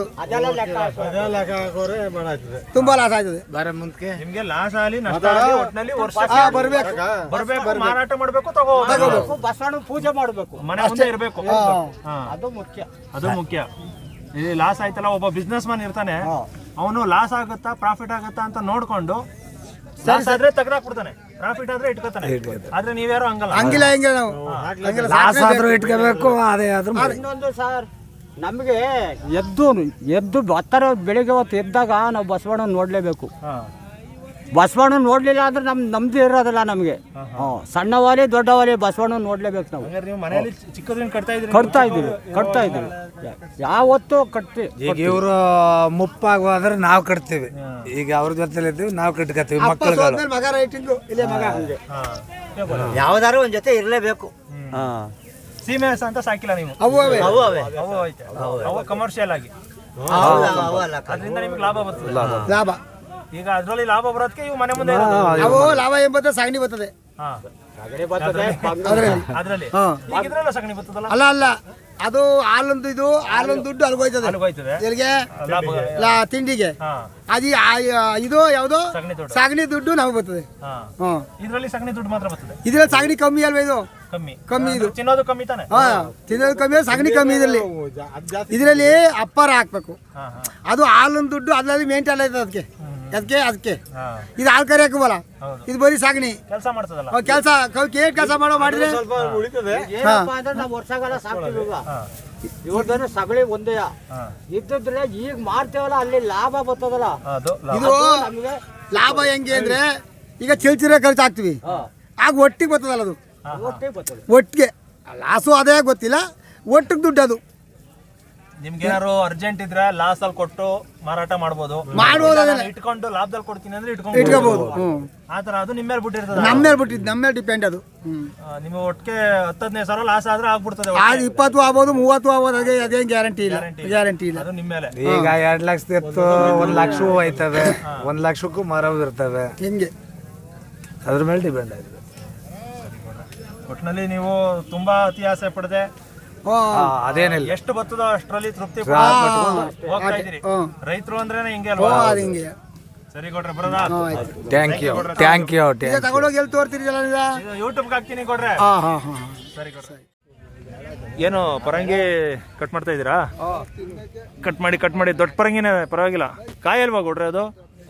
ತುಂಬಾ ಲಾಸ್ ಆಯ್ತದೆ ಬರ ಮುಂದಕ್ಕೆ ನಿಮ್ಗೆ ಲಾಸ್ ಆಗಲಿ ನಷ್ಟ ಆಗಲಿ ಒಟ್ನಲ್ಲಿ ವರ್ಷ ಹಾ ಬರ್ಬೇಕು ಬರ್ಬೇಕು ಮಾರಾಟ ಮಾಡ್ಬೇಕು ತಗೋ ಬಸವಣ್ಣ ಪೂಜೆ ಮಾಡಬೇಕು ಮನೆ ಮುಂದೆ ಇರ್ಬೇಕು ಹಾ. ಅದು ಮುಖ್ಯ ಅದು ಮುಖ್ಯ ಇಲ್ಲಿ ಲಾಸ್ ಆಯ್ತಲ್ಲ ಒಬ್ಬ ಬಿಸ್ನೆಸ್ ಮ್ಯಾನ್ ಇರ್ತಾನೆ ಅವನು ಲಾಸ್ ಆಗುತ್ತಾ ಪ್ರಾಫಿಟ್ ಆಗುತ್ತಾ ಅಂತ ನೋಡ್ಕೊಂಡು ಲಾಸ್ ಆದ್ರೆ ತೆಗ್ದಾಕ್ಬಿಡ್ತಾನೆ ಪ್ರಾಫಿಟ್ ಆದ್ರೆ ಇಟ್ಕೋತಾನೆ ಆದ್ರೆ ನೀವ್ಯಾರು ಹಂಗಲ್ಲ ಹಂಗಿಲ್ಲ ಹಂಗಿಲ್ಲ ನಾವು ಹಂಗಿಲ್ಲ ಲಾಸ್ ಆದ್ರೂ ಇಟ್ಕೋಬೇಕು ಅದೇ ಆದ್ರೂ ಇನ್ನೊಂದು ಸರ್ ನಮಗೆ ಎದ್ದು ಎದ್ದು ಹತ್ತರ ಬೆಳಿಗ್ಗೆ ಹೊತ್ತು ಎದ್ದಾಗ ನಾವು ಬಸವಣ್ಣ ನೋಡಲೇಬೇಕು ಹಾ. ಬಸವಣ್ಣ ನೋಡಲಿಲ್ಲ ಅಂದ್ರೆ ನಮ್ ನಮ್ದು ಇರೋದಿಲ್ಲ ನಮಗೆ ಹ್ಞೂ ಸಣ್ಣವಾಲಿ ದೊಡ್ಡವಾಲಿ ಬಸವಣ್ಣ ನೋಡಲೇಬೇಕು ನಾವು ಹಂಗಾರೆ ನೀವು ಮನೆಯಲ್ಲಿ ಚಿಕ್ಕದ್ರಿಂದ ಕಟ್ತಾ ಇದ್ರಿ ಕಟ್ತಾ ಇದ್ದೀವಿ ಕಟ್ತಾ ಇದ್ದೀವಿ ಯಾವತ್ತೂ ಕಟ್ಟಿ ಈಗ ಇವರು ಮುಪ್ಪಾಗೋದ್ರೆ ನಾವು ಕಟ್ತೀವಿ ಈಗ ಅವ್ರ ಜೊತೆಲಿ ಇದ್ದೀವಿ ನಾವು ಕಟ್ಕೋತೀವಿ ಅಪ್ಪ ಮಕ್ಕಳುಗಳು ಸೋದ್ಮೇಲೆ ಮಗ ರೈಟಿಂಗು ಇಲ್ಲೇ ಮಗ ಹಾ. ಯಾವ್ದಾರು ಒಂದ್ ಜೊತೆ ಇರ್ಲೇಬೇಕು ಹಾ ಸೀಮೆ ಹಸ ಅಂತ ಸಾಕಿಲ್ಲ ನೀವು ಅವು ಅವೇ ಅವು ಅವೇ ಅವು ಐತೆ ಅವು ಕಮರ್ಷಿಯಲ್ ಆಗಿ ಹೌದು, ಅವು ಅಲ್ಲ ಅದರಿಂದ ನಿಮ್ಗೆ ಲಾಭ ಬರ್ತದೆ ಲಾಭ ಈಗ ಅದ್ರಲ್ಲಿ ಲಾಭ ಬರೋದಕ್ಕೆ ಇವು ಮನೆ ಮುಂದೆ ಇರೋದು. ಅವು ಲಾಭ ಎಂಬತ್ತು ಸಗಣಿ ಬರ್ತದೆ ಹಾ. ಅದ್ರಲ್ಲಿ ಅದ್ರಲ್ಲಿ ಹಾ. ಈಗ ಇದ್ರಲ್ಲ ಸಗಣಿ ಬರ್ತದಲ್ಲ ಅಲ್ಲ ಅಲ್ಲ ಅದು ಹಾಲೊಂದು ಇದು ಹಾಲೊಂದು ದುಡ್ಡು ಅಲ್ಗೋಯ್ತದೆ ಅಲ್ಗೋಯ್ತದೆ ಎಲ್ಲಿಗೆ ಲಾಭ ಲಾ ತಿಂಡಿಗೆ ಹಾ ಅದು ಆ- ಇದು ಯಾವುದು ಸಗಣಿ ದುಡ್ಡು ಸಗಣಿ ದುಡ್ಡು ನಮಗೆ ಬರ್ತದೆ ಹಾ ಹ್ಮ್ ಇದ್ರಲ್ಲಿ ಸಗಣಿ ದುಡ್ಡು ಮಾತ್ರ ಬರ್ತದೆ ಇದ್ರಲ್ಲಿ ಸಗಣಿ ಕಮ್ಮಿ ಅಲ್ವಾ ಇದು ಕಮ್ಮಿ ಕಮ್ಮಿ ಇದು ತಿನ್ನೋದು ಕಮ್ಮಿ ತಾನೆ ಹಾ ತಿನ್ನೋದು ಕಮ್ಮಿ ಸಗಣಿ ಕಮ್ಮಿ ಇದರಲ್ಲಿ ಇದರಲ್ಲಿ ಅಪ್ಪಾರ ಹಾಕ್ಬೇಕು ಹಾ ಹಾ ಅದು ಹಾಲೊಂದು ದುಡ್ಡು ಅದ್ರಲ್ಲಿ ಮೇಂಟೈನ್ ಆಯ್ತದೆ ಅದಕ್ಕೆ ಅದಕ್ಕೆ ಅದಕ್ಕೆ ಹಾ ಇದು ಹಾಲು ಕರಿ ಹಾಕುವಲ್ಲ ಹೌದು ಇದು ಬರೀ ಸಗಣಿ ಕೆಲಸ ಮಾಡ್ತದಲ್ಲ ಕೆಲಸ ಏನ್ ಕೆಲಸ ಮಾಡೋ ಮಾಡಿದ್ರೆ ಏನಪ್ಪ ಅಂದ್ರೆ ನಾವು ವರ್ಷಗಾಲ ಸಾಕ್ತೀವಿ ಈಗ ಇವ್ರದ್ದು ಸಗಳಿ ಒಂದೇ ಹಾ ಇದ್ದಿದ್ರೆ ಈಗ ಮಾಡ್ತೇವಲ್ಲ ಅಲ್ಲಿ ಲಾಭ ಬರ್ತದಲ್ಲ ಅದು ಲಾಭ. ಇದು ನಮಗೆ ಲಾಭ ಹೆಂಗೆ ಅಂದ್ರೆ ಈಗ ಚಿಲ್ಚಿರ ಖರ್ಚು ಹಾಕ್ತಿವಿ ಆಗ ಒಟ್ಟಿಗೆ ಬರ್ತದಲ್ಲ ಅದು ಒಟ್ಟಿಗೆ ಲಾಸು ಅದೇ ಗೊತ್ತಿಲ್ಲ ಒಟ್ಟಿಗೆ ದುಡ್ಡು ಅದು ನಿಮ್ಗೆ ಏನಾದ್ರು ಅರ್ಜೆಂಟ್ ಇದ್ರೆ ಲಾಸ್ ಅಲ್ಲಿ ಕೊಟ್ಟು ಮಾರಾಟ ಮಾಡ್ಬೋದು ಮಾಡ್ಬೋದು ಇಲ್ಲ ಅದನ್ನ. ನಾನು ಇಟ್ಕೊಂಡು ಲಾಭದಲ್ಲಿ ಕೊಡ್ತೀನಿ ಅಂದ್ರೆ ಇಟ್ಕೊಂಡು ಇಟ್ಕೋಬಹುದು ಹ್ಞೂ ಆತರ ಅದು ನಿಮ್ಮ ಮೇಲೆ ಬಿಟ್ಟಿರ್ತದೆ ನಮ್ಮ ಮೇಲೆ ಬಿಟ್ಟಿದ್ದು ನಮ್ಮ ಮೇಲೆ ಡಿಪೆಂಡ್ ಅದು ಹ್ಞೂ ಆ, ನಿಮಗೆ ಒಟ್ಟಿಗೆ ಹತ್ತು ಹದಿನೈದು ಸಾವಿರ ಲಾಸ್ ಆದ್ರೆ ಆಗ್ಬಿಡ್ತದೆ ಆ ಇಪ್ಪತ್ತು ಆಗ್ಬೋದು ಮೂವತ್ತು ಆಗ್ಬೋದು ಅದೇ ಅದೇನು ಗ್ಯಾರಂಟಿ ಇಲ್ಲ ಗ್ಯಾರಂಟಿ ಇಲ್ಲ ಅದು ನಿಮ್ಮ ಮೇಲೆ ಈಗ ಎರಡ್ ಲಕ್ಷದ ಎತ್ತು ಒಂದ್ ಲಕ್ಷವೂ ಹೋಯ್ತವೆ ಒಂದ್ ಲಕ್ಷಕ್ಕೂ ಮರವು ಇರ್ತವೆ ಹಿಂಗೆ ಅದ್ರ ಮೇಲೆ ಡಿಪೆಂಡ್ ಆಗಿದೆ ಒಟ್ಟಿನಲ್ಲಿ ನೀವು ತುಂಬಾ ಅತಿ ಆಸೆ ಪಡದೆ ಹ್ಞೂ ಅದೇನಿಲ್ಲ ಎಷ್ಟು ಬರ್ತದೋ ಅಷ್ಟರಲ್ಲಿ ತೃಪ್ತಿ ಹಾ. ಪಡ್ಕೊಂಡು ಹೋಗ್ತಾ ಇದ್ದೀರಿ ಹ್ಮ್. ರೈತರು ಅಂದ್ರೇನೆ ಹಿಂಗೆ ಹ್ಞೂ ಅಲ್ವಾ ಅದು ಹಿಂಗೆ ಸರಿ ಕೊಡ್ರೆ ಬರೋದಾ ಹ್ಞೂ ಆಯ್ತು ಥ್ಯಾಂಕ್ ಯು ಥ್ಯಾಂಕ್ ಯು ಈಗ ತಗೊಂಡೋಗಿ ಎಲ್ಲಿ ತೋರ್ತೀರಿಲ್ಲ ನೀವು ಇದು ಯೂಟ್ಯೂಬ್ಗೆ ಹಾಕ್ತೀನಿ ಕೊಡ್ರೆ ಹಾಂ ಹಾಂ ಹಾಂ ಸರಿ ಕೊಡ್ರೆ ಏನು ಪರಂಗಿ ಕಟ್ ಮಾಡ್ತಾ ಇದ್ದೀರಾ ಕಟ್ ಮಾಡಿ ಕಟ್ ಮಾಡಿ ದೊಡ್ಡ ಪರಂಗಿನೇ ಪರವಾಗಿಲ್ಲ ಕಾಯಿ ಅಲ್ವಾ ಕೊಡ್ರೆ ಅದು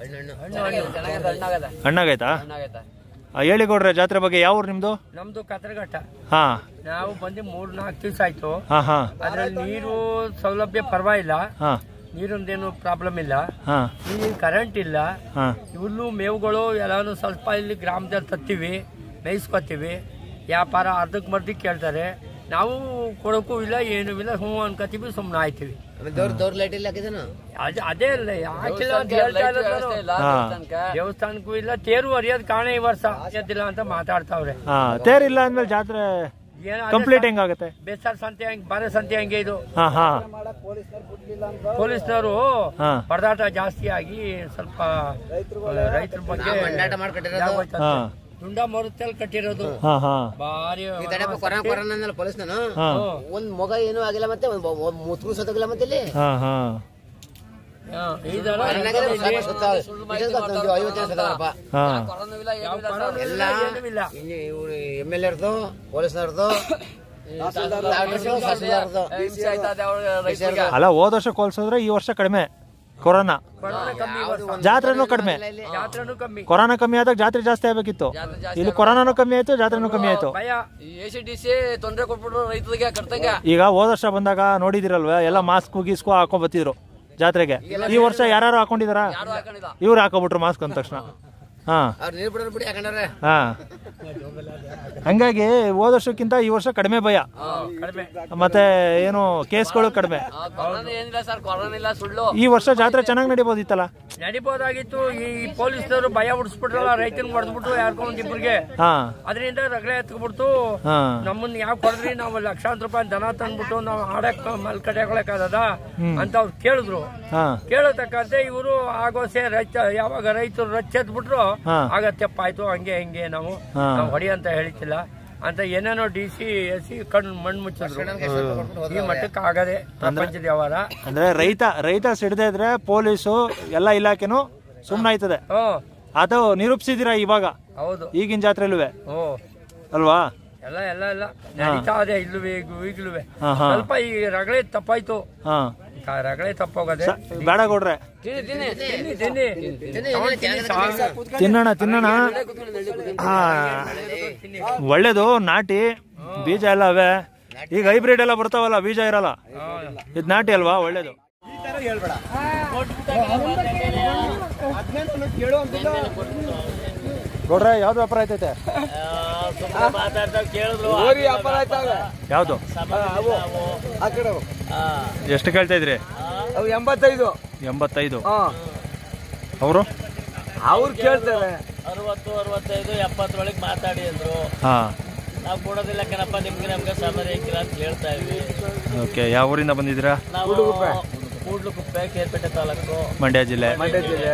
ಹಣ್ಣಾಗೈತಾ ಆ, ಹೇಳಿ ಕೊಡ್ರೆ ಜಾತ್ರೆ ಬಗ್ಗೆ ಯಾವ ಊರು ನಿಮ್ದು ನಮ್ದು ಕತ್ರಘಟ್ಟ ಹಾ ನಾವು ಬಂದು ಮೂರ್ ನಾಲ್ಕು ದಿವಸ ಆಯ್ತು ಹಾ ಹಾ ಅದ್ರಲ್ಲಿ ನೀರು ಸೌಲಭ್ಯ ಪರವಾಗಿಲ್ಲ ಹಾ ನೀರಿಂದೇನು ಪ್ರಾಬ್ಲಮ್ ಇಲ್ಲ ಹಾ ಇಲ್ಲಿ ಕರೆಂಟ್ ಇಲ್ಲ ಹಾ ಹುಲ್ಲು ಮೇವುಗಳು ಎಲ್ಲಾನು ಸ್ವಲ್ಪ ಇಲ್ಲಿ ಗ್ರಾಮದಲ್ಲಿ ತತ್ತೀವಿ ಮೇಯಿಸ್ಕೊತೀವಿ ವ್ಯಾಪಾರ ಅರ್ಧಕ್ಕೆ ಮರ್ಧಕ್ಕೆ ಕೇಳ್ತಾರೆ ನಾವು ಕೊಡೋಕ್ಕೂ ಇಲ್ಲ ಏನೂ ಇಲ್ಲ ಹ್ಞೂ ಅನ್ಕೋತೀವಿ ಸುಮ್ಮನೆ ಆಯ್ತೀವಿ ಅದ್- ಅದೇ ಅಲ್ಲ ಯಾಕಿಲ್ಲ ಅಂತ ಹೇಳ್ತಾ ಇಲ್ಲ ನಾನು. ಹಾ ದೇವಸ್ಥಾನಕ್ಕೂ ಇಲ್ಲ ತೇರು ಹರಿಯೋದ್ ಕಾರಣ ಈ ವರ್ಷ ಎದ್ದಿಲ್ಲ ಅಂತ ಮಾತಾಡ್ತಾವ್ರೆ ಹಾ ತೇರಿಲ್ಲ ಅಂದ್ಮೇಲೆ ಜಾತ್ರೆ ಏನ್ ಅದೇ ಕಂಪ್ಲೀಟ್ ಹೆಂಗಾಗತ್ತೆ ಬೇಸಾರ ಸಂತೆ ಹಂಗೆ ಬಾರೆ ಸಂತೆ ಹಂಗೆ ಇದು ಹಾ ಹಾ ಪೊಲೀಸ್ನವರು ಹಾ. ಪರದಾಟ ಜಾಸ್ತಿ ಆಗಿ ಸ್ವಲ್ಪ ರೈತರ ಬಗ್ಗೆ ಯಾವಾಯ್ತಂತೆ. ಹಾ ದುಂಡ ಮರುತ್ತಲ್ಲಿ ಕಟ್ಟಿರೋದು ಹಾ ಹಾ ಭಾರಿ ಪೊಲೀಸ್ ನಾನು ಹಾ ಒಂದ್ ಮಗ ಏನೂ ಆಗಿಲ್ಲ ಮತ್ತೆ ಒಂದ್ ಒಂದ್ ಮುತ್ರು ಸತ್ತೋಗಿಲ್ಲ ಮತ್ತೆ ಇಲ್ಲಿ ಹಾ ಹಾ ಹಾ, ಈ ತರ ಐವತ್ತೇಳು ಸತ್ತೋಗ್ರಪ್ಪ ಹಾ ಯಾವ ಕೊರೋನಾ ಇಲ್ಲ, ಏನೂ ಇಲ್ಲ ಇಲ್ಲಿ ಇವ್ರು ಎಮ್ ಎಲ್ ಎರ್ದು ಪೊಲೀಸ್ನವ್ರದ್ದು ತಹಸೀಲ್ದಾರ್ದು ಅಲ್ಲ ಹೋದ ವರ್ಷ ಹೋಲ್ಸಿದ್ರೆ ಈ ವರ್ಷ ಕಡಿಮೆ ಕೊರೋನಾ ಕೊರೋನಾ ಕಮ್ಮಿ ಈ ವರ್ಷ. ಜಾತ್ರೆನೂ ಕಡಿಮೆ ಜಾತ್ರೆನೂ ಕಮ್ಮಿ ಕೊರೋನಾ ಕಮ್ಮಿ ಆದಾಗ ಜಾತ್ರೆ ಜಾಸ್ತಿ ಆಗ್ಬೇಕಿತ್ತು ಇಲ್ಲಿ ಕೊರೋನಾನು ಕಮ್ಮಿ ಆಯ್ತು ಜಾತ್ರೆನೂ ಕಮ್ಮಿ ಆಯ್ತು ಭಯ ಎ ಸಿ ಡಿ ಸಿ ತೊಂದರೆ ಕೊಟ್ಬಿಟ್ರು ರೈತರಿಗೆ ಕರ್ತಂಗ ಈಗ ಹೋದ ವರ್ಷ ಬಂದಾಗ ನೋಡಿದಿರಲ್ವ ಎಲ್ಲ ಮಾಸ್ಕ್ ಗೀಸ್ಕು ಹಾಕೊಂಡ್ ಬತ್ತಿದ್ರು ಜಾತ್ರೆಗೆ ಈ ವರ್ಷ ಯಾರು ಹಾಕೊಂಡಿದಾರ ಹಾಕೊಂಡಿಲ್ಲ ಇವ್ರು ಹಾಕೋಬಿಟ್ರು ಮಾಸ್ಕ್ ಅಂದ ತಕ್ಷಣ ಹಾ ಅವ್ರು ನೀರು ಬಿಡೋರು ಬಿಡಿ ಯಾಕಂದ್ರೆ ಹಾ ಹಂಗಾಗಿ ಹೋದ ವರ್ಷಕ್ಕಿಂತ ಈ ವರ್ಷ ಕಡಿಮೆ ಭಯ ಕಡಿಮೆ ಮತ್ತೆ ಏನು ಕೇಸ್ಗಳು ಕಡಿಮೆ ಕೊರೋನಾ ಏನಿಲ್ಲ ಸರ್ ಕೊರೋನಾ ಇಲ್ಲ ಸುಳ್ಳು ಈ ವರ್ಷ ಜಾತ್ರೆ ಚೆನ್ನಾಗಿ ನಡಿಬೋದಿತ್ತಲ್ಲ ನಡಿಬೋದಾಗಿತ್ತು ಈ ಪೊಲೀಸ್ನವರು ಭಯ ಉಡಿಸ್ಬಿಟ್ರಲ್ಲ ರೈತನ ಹೊಡೆದ್ಬಿಟ್ಟು ಯಾರ್ಕೊ ಒಂದಿಬ್ರಿಗೆ ಹಾ ಅದರಿಂದ ರಗಳೆ ಎತ್ಕೊಬಿಡ್ತು ಹಾ ನಮ್ಮನ್ನ ಯಾವ ಕೊಡ್ರಿ ನಾವು ಲಕ್ಷಾಂತರ ರೂಪಾಯಿ ದನ ತಂದ್ಬಿಟ್ಟು ನಾವು ಆಡಕ್ ಮಲ್ಕಟ್ಯಾಕೊಳಕಾಗದ ಅಂತ ಅವ್ರು ಕೇಳಿದ್ರು ಹಾ ಕೇಳತಕ್ಕಂತೆ ಇವರು ಆಗೋಸೆ ರೈತ ಯಾವಾಗ ರೈತರು ರಚ್ಚೆದ್ಬಿಟ್ರು ಹಾ. ಆಗ ತೆಪ್ಪಾಯ್ತು ಹಂಗೆ ಹಿಂಗೆ ನಾವು ಹಾ. ನಾವು ಹೊಡಿ ಅಂತ ಹೇಳ್ತಿಲ್ಲ ಅಂತ ಏನೇನೋ ಡಿ ಸಿ ಎಸ್ ಸಿ ಕಣ್ಣು ಮಣ್ಣು ಮುಚ್ಚಿದ್ರು ಈ ಮಟ್ಟಕ್ಕೆ ಆಗದೆ ಪ್ರಪಂಚದ ವ್ಯವಹಾರ ಅಂದ್ರೆ ರೈತ ರೈತ ಸಿಡದೆ ಇದ್ರೆ ಪೊಲೀಸು ಎಲ್ಲ ಇಲಾಖೆನು ಸುಮ್ಮನಾಯ್ತದೆ ಹ್ಮ್ ಅದು ನಿರೂಪಿಸಿದಿರ ಇವಾಗ ಹೌದು ಈಗಿನ ಜಾತ್ರೆಲುವೆ ಹ್ಞೂ ಅಲ್ವಾ ಎಲ್ಲ ಎಲ್ಲ ಎಲ್ಲ ನಡೀತಾ ಇದೆ ಇಲ್ಲುವೆ ಈಗಲುವೆ ಹಾ, ಹಾ. ಸ್ವಲ್ಪ ಈ ರಗಳೆ ತಪ್ಪಾಯ್ತು ಹಾ ಕ- ರಗಳೆ ತಪ್ಪೋಗದೆ ಬೇಡ ಕೊಡ್ರೆ ತಿನ್ನಿ ತಿನ್ನಿ ತಗೊಂಡ್ ತಿನ್ನಿ ಸಾಕು. ತಿನ್ನೋಣ ತಿನ್ನೋಣ ಹಾ ಒಳ್ಳೇದು ನಾಟಿ ಬೀಜ ಎಲ್ಲ ಅವೆ ಈಗ ಹೈಬ್ರಿಡ್ ಎಲ್ಲ ಬರ್ತಾವಲ್ಲ ಬೀಜ ಇರಲ್ಲ ಇದು ನಾಟಿ ಅಲ್ವಾ ಒಳ್ಳೇದು ನೋಡ್ರೆ ಯಾವ್ದು ವ್ಯಾಪಾರ ಆಯ್ತೈತೆ ಸುಮ್ಮನೆ ಮಾತಾಡ್ತಾ ಕೇಳಿದ್ರು ಯಾವ್ದು ಎಷ್ಟು ಕೇಳ್ತಾ ಇದ್ರಿ ಎಂಬತ್ತೈದು ಎಂಬತ್ತೈದು ಹಾ ಅವರು ಅವ್ರು ಕೇಳ್ತಾರೆ ಅರವತ್ತು ಅರವತ್ತೈದು ಎಪ್ಪತ್ತರೊಳಗೆ ಮಾತಾಡಿ ಅಂದ್ರು ಹಾ ನಾವು ಕೊಡೋದಿಲ್ಲ ಕಣಪ್ಪ ನಿಮ್ಗೆ ನಮ್ಗೆ ಸಾಮಾನ್ಯ ಹಾಕಿಲ್ಲ ಅಂತ ಹೇಳ್ತಾ ಇದ್ವಿ ಓಕೆ ಯಾವ ಊರಿಂದ ಬಂದಿದ್ದೀರಾ ನಾವು ಕೂಡ್ಲುಕುಪ್ಪೆ ಕೇರ್ಪೇಟೆ ತಾಲೂಕು ಮಂಡ್ಯ ಜಿಲ್ಲೆ ಮಂಡ್ಯ ಜಿಲ್ಲೆ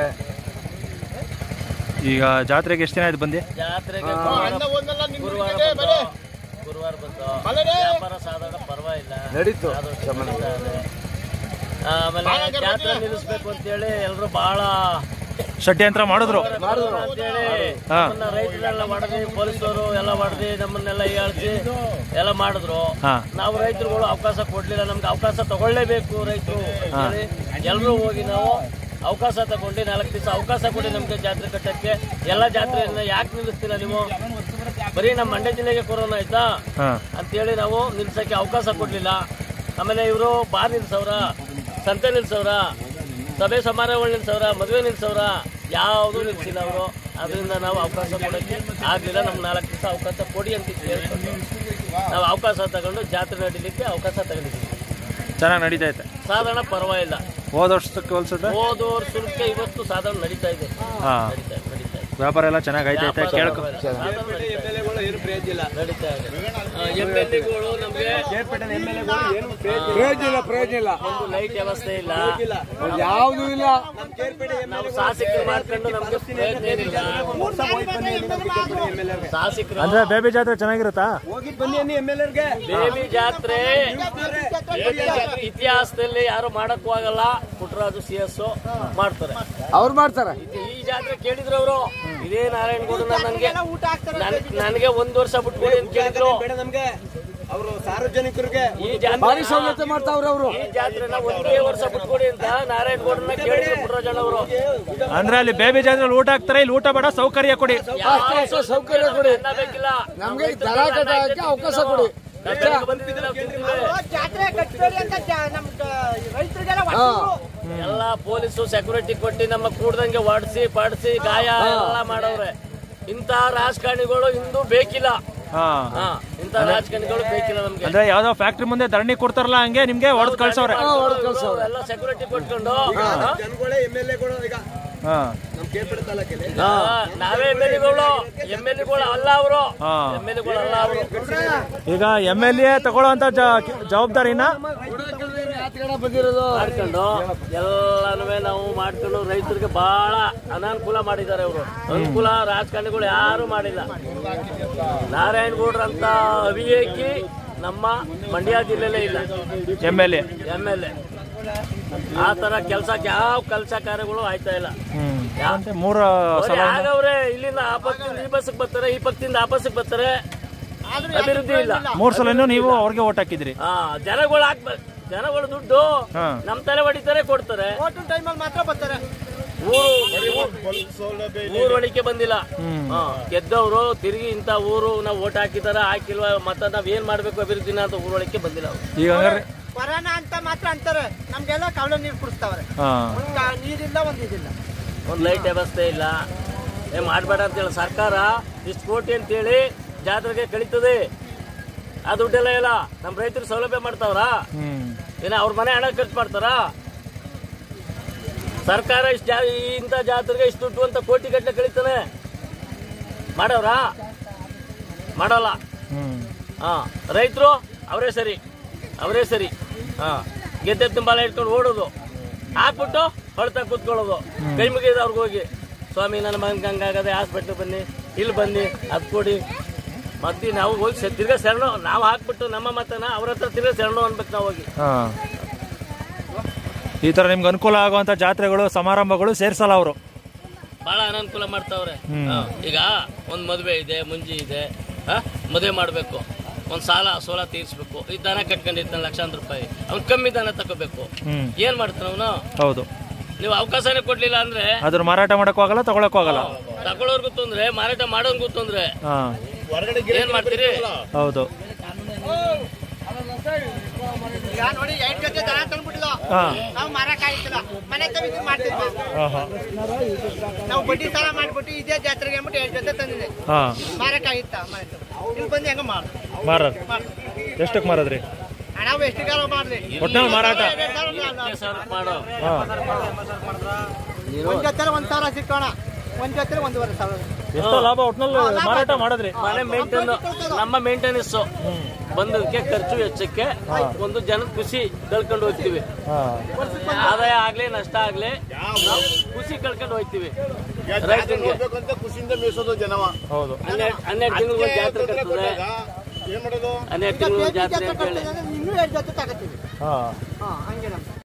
ಈಗ ಜಾತ್ರೆಗೆ ಎಷ್ಟು ದಿನ ಆಯ್ತು ಬಂದು ಜಾತ್ರೆಗೆ ಗುರುವಾರ ಗುರುವಾರ ಬಂದು ಗುರುವಾರ ಬಂದು ವ್ಯಾಪಾರ ಸಾಧಾರಣ ಪರವಾಗಿಲ್ಲ ನಡೀತು ಆದಷ್ಟು ನಡೀತಾ ಇದೆ. ಆಮೇಲೆ ಜಾತ್ರೆ ನಿಲ್ಲಿಸ್ಬೇಕು ಅಂತೇಳಿ ಎಲ್ರು ಬಹಳ ಷಡ್ಯಂತ್ರ ಮಾಡಿದ್ರು ಅಂತೇಳಿ ಹಾ. ನಮ್ಮನ್ನ ರೈತರೆಲ್ಲ ಹೊಡೆದಿ ಪೊಲೀಸರು ಎಲ್ಲ ಹೊಡೆದಿ ನಮ್ಮನ್ನೆಲ್ಲ ಹೇಳ್ತಿ ಎಲ್ಲ ಮಾಡಿದ್ರು ಹಾ ನಾವು ರೈತರುಗಳು ಅವಕಾಶ ಕೊಡ್ಲಿಲ್ಲ ನಮ್ಗೆ ಅವಕಾಶ ತಗೊಳ್ಳೇಬೇಕು ರೈತರು ಅಂತೇಳಿ ಎಲ್ಲರೂ ಹೋಗಿ ನಾವು ಅವಕಾಶ ತಗೊಂಡು ನಾಲ್ಕು ದಿವಸ ಅವಕಾಶ ಕೊಡಿ ನಮ್ಗೆ ಜಾತ್ರೆ ಕಟ್ಟಕ್ಕೆ ಎಲ್ಲ ಜಾತ್ರೆಯನ್ನ ಯಾಕೆ ನಿಲ್ಲಿಸ್ತೀರಾ ನೀವು ಬರೀ ನಮ್ಮ ಮಂಡ್ಯ ಜಿಲ್ಲೆಗೆ ಕೊರೋನಾ ಆಯ್ತಾ ಹಾ ಅಂತೇಳಿ ನಾವು ನಿಲ್ಸಕ್ಕೆ ಅವಕಾಶ ಕೊಡ್ಲಿಲ್ಲ ಆಮೇಲೆ ಇವರು ಬಾರ್ ನಿಲ್ಸವ್ರ ಸಂತೆ ನಿಲ್ಸವ್ರ ಸಭೆ ಸಮಾರಂಭಗಳು ನಿಲ್ಸವ್ರ ಮದುವೆ ನಿಲ್ಸವ್ರ ಯಾವುದು ನಿಲ್ಸಿಲ್ಲ ಅವರು ಅದರಿಂದ ನಾವು ಅವಕಾಶ ಕೊಡೋಕ್ಕೆ ಆಗಲಿಲ್ಲ ನಮ್ಗೆ ನಾಲ್ಕು ದಿವಸ ಅವಕಾಶ ಕೊಡಿ ಅಂತ ಕೇಳ್ಕೊಂಡು ನಾವು ಅವಕಾಶ ತಗೊಂಡು ಜಾತ್ರೆ ನಡೀಲಿಕ್ಕೆ ಅವಕಾಶ ತಗೊಂಡಿದ್ದೀವಿ ಚೆನ್ನಾಗಿ ನಡೀತೈತೆ ಸಾಧಾರಣ ಪರವಾಗಿಲ್ಲ ಹೋದ ವರ್ಷಕ್ಕೆ ಹೋಲ್ಸಿದ್ರೆ ಹೋದ ವರ್ಷಕ್ಕೆ ಇವತ್ತು ಸಾಧಾರಣ ನಡೀತಾ ಇದೆ ಹಾ ನಡೀತಾ ಇದೆ ನಡೀತಾ ಇದೆ ವ್ಯಾಪಾರ ಎಲ್ಲ ಚೆನ್ನಾಗಿ ಐತೈತೆ ಕೇಳ್ಕೊ ನಡೀತಾ ಇದೆ ಎಮ್ ಎಲ್ ಎಗಳು ನಮಗೆ ಪ್ರಯೋಜನ ಪ್ರಯೋಜನ ಇಲ್ಲ ಒಂದು ಲೈಟ್ ವ್ಯವಸ್ಥೆ ಇಲ್ಲ ಯಾವುದು ಇಲ್ಲ ನಾವು ಶಾಸಕರು ಮಾಡ್ಕೊಂಡು ನಮ್ಗೆ ಪ್ರಯತ್ನ ಏನಿಲ್ಲ ಶಾಸಕರು ಅಂದ್ರೆ ಬೇಬಿ ಜಾತ್ರೆ ಚೆನ್ನಾಗಿರುತ್ತಾ ಬೇಬಿ ಜಾತ್ರೆ ಬೇಬಿ ಜಾತ್ರೆ ಇತಿಹಾಸದಲ್ಲಿ ಯಾರು ಮಾಡಕ್ಕೂ ಆಗಲ್ಲ ಪುಟ್ಟರಾಜು ಸಿ ಎಸ್ ಮಾಡ್ತಾರೆ ಅವ್ರು ಮಾಡ್ತಾರೆ ಇದು- ಈ ಜಾತ್ರೆ ಕೇಳಿದ್ರು ಅವರು ಇದೇ ನಾರಾಯಣಗೌಡ ನನಗೆ ನನ್- ನನಗೆ ಒಂದ್ ವರ್ಷ ಬಿಟ್ಕೊಡಿ ಅಂತ ಕೇಳಿದ್ರು ನಮ್ಗೆ ಅವರು ಸಾರ್ವಜನಿಕರಿಗೆ ಈ ಜಾತ್ರೆ ಭಾರಿ ಸೌಲಭ್ಯ ಮಾಡ್ತಾವ್ರೆ ಅವರು ಈ ಜಾತ್ರೆನ ಒಂದೇ ವರ್ಷ ಬಿಟ್ಕೊಡಿ ಅಂತ ನಾರಾಯಣಗೌಡನ ಕೇಳಿದ್ರು ಪುಟ್ಟರಾಜಣ್ಣ ಅವರು ಅಂದ್ರೆ ಅಲ್ಲಿ ಬೇಬಿ ಜಾತ್ರೆ ಊಟ ಹಾಕ್ತಾರೆ ಇಲ್ಲಿ ಊಟ ಬೇಡ ಸೌಕರ್ಯ ಕೊಡಿ ಸೌಕರ್ಯ ಕೊಡಿ ಬೇಕಿಲ್ಲ ನಮ್ಗೆ ದರ ಕಟ್ಟಕ್ಕೆ ಅವಕಾಶ ಕೊಡಿ ಜಾತ್ರೆ ಕಟ್ಬೇಡಿ ಅಂತ ನಮ್ ರೈತರಿಗೆಲ್ಲ ಹಾ ಎಲ್ಲ ಪೊಲೀಸು ಸೆಕ್ಯೂರಿಟಿ ಕೊಟ್ಟು ನಮ್ಮ ಕೂಡ್ದಂಗೆ ಹೊಡ್ಸಿ ಪಡಿಸಿ ಗಾಯ ಎಲ್ಲ ಮಾಡವ್ರೆ ಇಂಥ ರಾಜಕಾರಣಿಗಳು ಇಂದು ಬೇಕಿಲ್ಲ ಹಾ ಹಾ ಇಂಥ ರಾಜಕಾರಣಿಗಳು ಬೇಕಿಲ್ಲ ನಮ್ಗೆ ಅಂದ್ರೆ ಯಾವ್ದೋ ಫ್ಯಾಕ್ಟ್ರಿ ಮುಂದೆ ಧರಣಿ ಕೊಡ್ತಾರಲ್ಲ ಹಂಗೆ ನಿಮ್ಗೆ ಹೊಡೆದ್ ಕಳ್ಸವ್ರೆ ಎಲ್ಲ ಸೆಕ್ಯೂರಿಟಿ ಕೊಟ್ಕೊಂಡು ಜನಗಳೇ ಎಮ್ ಎಲ್ ಎಗಳು ಈಗ ಹಾ ನಮ್ ಕೇಳ್ಪಡೆ ತಾಲೂಕಲ್ಲಿ ಹಾ, ನಾವೇ ಎಮ್ ಎಲ್ ಎಗಳು ಎಮ್ ಎಲ್ ಎಗಳು ಅಲ್ಲ ಅವರು ಹಾ. ಎಮ್ ಎಲ್ ಎಗಳು ಅಲ್ಲ ಅವರು ಈಗ ಎಮ್ ಎಲ್ ಎ ತಗೊಳ್ಳೋಂತ ಜವಾಬ್ದಾರಿನ ಬಂದಿರೋದು ಮಾಡ್ಕೊಂಡು ಎಲ್ಲಾನು ನಾವು ಮಾಡ್ಕೊಂಡು ರೈತರಿಗೆ ಬಹಳ ಅನಾನುಕೂಲ ಮಾಡಿದ್ದಾರೆ ಅವರು ಅನುಕೂಲ ರಾಜಕಾರಣಿಗಳು ಯಾರು ಮಾಡಿಲ್ಲ ನಾರಾಯಣಗೌಡ್ರಂತ ಅವಿವೇಕಿ ನಮ್ಮ ಮಂಡ್ಯ ಜಿಲ್ಲೆಲೇ ಇಲ್ಲ M L A M L A ಆ ತರ ಕೆಲಸ ಯಾವ ಕೆಲಸ ಕಾರ್ಯಗಳು ಆಯ್ತಾ ಇಲ್ಲ ಹ್ಮ್ ಯಾ- ಮತ್ತೆ ಮೂರ ಅವ್ರು ಸಲ ಯಾಗವ್ರೆ ಇಲ್ಲಿಂದ ಆ ಪಕ್ಕದಿಂದ ಈ ಬಸ್ಸಿಗೆ ಬರ್ತಾರೆ ಈ ಪಕ್ಕದಿಂದ ಆ ಬಸ್ಸಿಗೆ ಬರ್ತಾರೆ ಅಭಿವೃದ್ಧಿ ಇಲ್ಲ ಮೂರ್ ಸಲನೂ ನೀವು ಅವ್ರಿಗೆ ಓಟ್ ಹಾಕಿದ್ರಿ ಹಾ ಜನಗಳು ಹಾಕ್ಬೇಕು ಜನಗಳು ದುಡ್ಡು ಹಾ. ನಮ್ ತಲೆ ಹೊಡಿತಾರೆ ಕೊಡ್ತಾರೆ ಓಟು ಟೈಮಲ್ಲಿ ಮಾತ್ರ ಬರ್ತಾರೆ ಊರು ಊರೊಳಿಕೆ ಬಂದಿಲ್ಲ ಹಾ, ಗೆದ್ದವ್ರು ತಿರುಗಿ ಇಂತ ಊರು ನಾವು ಓಟ್ ಹಾಕಿದಾರ ಹಾಕಿಲ್ವಾ ಮತ್ತ ನಾವ್ ಏನ್ ಮಾಡ್ಬೇಕು ಅಭಿವೃದ್ಧಿನ ಅಂತ ಊರೊಳಿಕೆ ಬಂದಿಲ್ಲ ಅವ್ರು ಈಗ ಹಂಗಾರೆ ಬರೋಣ ಅಂತ ಮಾತ್ರ ಅಂತಾರೆ ನಮ್ಗೆಲ್ಲ ಕಾವಲ ನೀರು ಕುಡಿಸ್ತಾವ್ರೆ ಹಾ ಒಂದ್ ಕಾ- ನೀರಿಲ್ಲ ಒಂದ್ ಇದಿಲ್ಲ ಒಂದ್ ಲೈಟ್ ವ್ಯವಸ್ಥೆ ಇಲ್ಲ ಏ ಮಾಡ್ಬೇಡ ಅಂತ ಹೇಳಿ ಸರ್ಕಾರ ಇಷ್ಟು ಕೋಟಿ ಅಂತೇಳಿ ಜಾತ್ರೆಗೆ ಕಳೀತದೆ ಆ ದುಡ್ಡೆಲ್ಲ ಇಲ್ಲ ನಮ್ ರೈತರು ಸೌಲಭ್ಯ ಮಾಡ್ತಾವ್ರಾ ಹ್ಮ್ ಏನ ಅವ್ರ ಮನೆ ಹಣ ಖರ್ಚು ಮಾಡ್ತಾರ ಸರ್ಕಾರ ಇಷ್ಟ ಜಾ ಇಂಥ ಜಾತ್ರೆಗೆ ಇಷ್ಟು ದುಡ್ಡು ಅಂತ ಕೋಟಿ ಗಟ್ಟಲೆ ಕಳೀತಾನೆ ಮಾಡವ್ರಾ ಮಾಡಲ್ಲ ಹ್ಮ್ ಹಾ ರೈತರು ಅವರೇ ಸರಿ ಅವರೇ ಸರಿ ಹಾ ಗೆದ್ದೆ ತುಂಬಾಲ ಇಟ್ಕೊಂಡು ಓಡೋದು ಹಾಕ್ಬಿಟ್ಟು ಹೊಳ್ತಾ ಕೂತ್ಕೊಳ್ಳೋದು ಕೈ ಮುಗಿದ ಅವ್ರಿಗೆ ಹೋಗಿ ಸ್ವಾಮಿ ನನ್ನ ಮಗನ್ಗೆ ಹಂಗಾಗದೆ ಹಾಸ್ಪಿಟ್ಲ್ ಬನ್ನಿ ಇಲ್ಲಿ ಬನ್ನಿ ಅದು ಕೊಡಿ ಮತ್ತೆ ನಾವು ಹೋಗಿ ಸ- ತಿರ್ಗಾ ಶರಣು ನಾವು ಹಾಕ್ಬಿಟ್ಟು ನಮ್ಮ ಮತನ ಅವ್ರ ಹತ್ರ ತಿರ್ಗಾ ಶರಣು ಅನ್ಬೇಕು ನಾವು ಹೋಗಿ ಹಾ ಈ ತರ ನಿಮ್ಗೆ ಅನುಕೂಲ ಆಗುವಂತ ಜಾತ್ರೆಗಳು ಸಮಾರಂಭಗಳು ಸೇರ್ಸಲ್ಲ ಅವರು ಬಹಳ ಅನಾನುಕೂಲ ಮಾಡ್ತಾವ್ರೆ ಹಾ, ಈಗ ಒಂದ್ ಮದುವೆ ಇದೆ ಮುಂಜಿ ಇದೆ ಹಾ, ಮದುವೆ ಮಾಡ್ಬೇಕು ಒಂದ್ ಸಾಲ ಸೋಲ ತೀರ್ಸ್ಬೇಕು ಈ ದನ ಕಟ್ಕೊಂಡಿರ್ತಾನೆ ಲಕ್ಷಾಂತರ ರೂಪಾಯಿ ಅವ್ನ್ ಕಮ್ಮಿ ದನ ತಗೋಬೇಕು ಹ್ಮ್ ಏನ್ ಮಾಡ್ತಾನ ಅವನು ಹೌದು ನೀವು ಅವಕಾಶನೇ ಕೊಡ್ಲಿಲ್ಲ ಅಂದ್ರೆ ಅದ್ರ ಮಾರಾಟ ಮಾಡಕ್ಕೂ ಆಗಲ್ಲ ತಗೊಳಕ್ಕೂ ಆಗಲ್ಲ ತಗೊಳ್ಳೋರ್ಗು ತೊಂದ್ರೆ ಮಾರಾಟ ಮಾಡೋರ್ಗು ತೊಂದ್ರೆ ಹಾ ಏನ್ ಮಾಡ್ತೀರಿ ಹೌದು ಈಗ ನೋಡಿ ಎಂಟು ಜೊತೆ ದನ ತಂದ್ಬಿಟ್ಟಿಲ್ಲ ಹಾ ನಾವು ಮಾರಕ್ಕಾಗಿತ್ತಿಲ್ಲ ಮನೆ ತಗೊಂಡು ಮಾಡ್ತಿದ್ವಿ ಹಾ ಹಾ ನಾವು ಬಡ್ಡಿ ಸಾಲ ಮಾಡ್ಬಿಟ್ಟು ಇದೇ ಜಾತ್ರೆಗೆ ಅಂದ್ಬಿಟ್ಟು ಎರಡು ಜೊತೆ ತಂದಿದೆ ಹಾ ಮಾರಕ್ಕಾಗಿತ್ತ ಮನೆ ಇಲ್ಲಿ ಬಂದು ಹೆಂಗ ಮಾಡ ಮಾರದ್ ಎಷ್ಟಕ್ಕೆ ಮಾರದ್ರಿ ಹಣ ಎಷ್ಟು ಕಾಲ ಮಾಡ್ಲಿ ಒಟ್ನಲ್ಲಿ ಮಾರಾಟ ಎರಡ್ ಸಾವಿರ ಇಲ್ಲ. ಸಾವಿರ ಮಾಡೋ ಹಾ ಒಂದ್ ಜೊತೆ ಒಂದ್ ಸಾವಿರ ಸಿಕ್ಕೋಣ ಒಂದ್ ಜೊತೆ ಒಂದೂವರೆ ಸಾವಿರ ಎಷ್ಟೋ ಲಾಭ ಒಟ್ನಲ್ಲಿ ಮಾರಾಟ ಮಾಡಿದ್ರಿ ಮನೆ ಮೇಂಟೈನ್ ನಮ್ಮ ಮೇಂಟೆನೆನ್ಸ್ ಬಂದದಕ್ಕೆ ಖರ್ಚು ವೆಚ್ಚಕ್ಕೆ ಒಂದು ಜನದ ಖುಷಿ ಕಳ್ಕೊಂಡು ಹೋಗ್ತೀವಿ ಹಾ ಆದಾಯ ಆಗ್ಲಿ ನಷ್ಟ ಆಗ್ಲಿ ನಾವು ಖುಷಿ ಕಳ್ಕೊಂಡು ಹೋಗ್ತೀವಿ ರೈತರಿಗೆ ಹೋಗ್ಬೇಕಂತ ಖುಷಿಯಿಂದ ಮೇಯಿಸೋದು ಜನವ ಹೌದು ಹನ್ನೆರಡು ಹನ್ನೆರಡು ತಿಂಗಳು ಜಾತ್ರೆ ಕಟ್ತದೆ ಏನ್ ಮಾಡೋದು ಹನ್ನೆರಡು ಈಗ ತಿಂಗಳು ಬೇಬಿ ಜಾತ್ರೆ ಜೊತೆ ಅಂತ ಹೇಳಿ ಕಟ್ತಿದ್ರೆ ಇನ್ನೂ ಎರಡು ಜೊತೆ ತಗೋತೀವಿ ಹಾ ಹಾ ಹಂಗೆ ನಮ್ದು